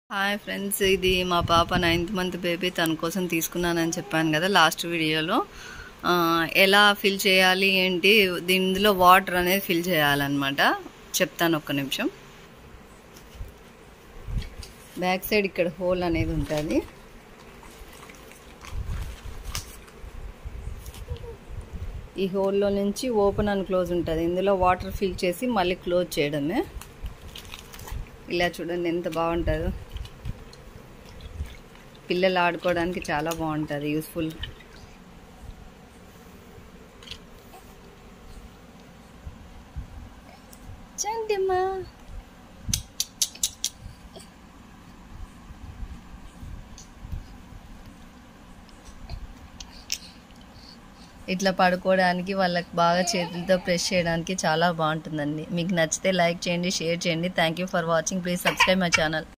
hi friends ఇది మా పాప నైన్త్ మంత్ బేబీ తన కోసం తీసుకున్నానని చెప్పాను కదా లాస్ట్ వీడియోలో ఆ, ఎలా ఫిల్ చేయాలి ఏంటి దీనిలో వాటర్ అనేది ఫిల్ చేయాలన్నమాట చెప్తాను ఒక్క నిమిషం బ్యాక్ సైడ్ ఇక్కడ హోల్ అనేది ఉంటుంది ఈ హోల్లో నుంచి ఓపెన్ అండ్ క్లోజ్ ఉంటుంది ఇందులో వాటర్ ఫిల్ చేసి మళ్ళీ క్లోజ్ చేయడమే ఇలా చూడండి ఎంత బాగుంటుందో పిల్లలు ఆడుకోవడానికి చాలా బాగుంటుంది యూస్ఫుల్ చంటిమ్మా ఇట్లా పడుకోవడానికి వాళ్ళకి బాగా చేతులతో ప్రెస్ చేయడానికి చాలా బాగుంటుందండి మీకు నచ్చితే లైక్ చేయండి షేర్ చేయండి thank you for watching please subscribe my channel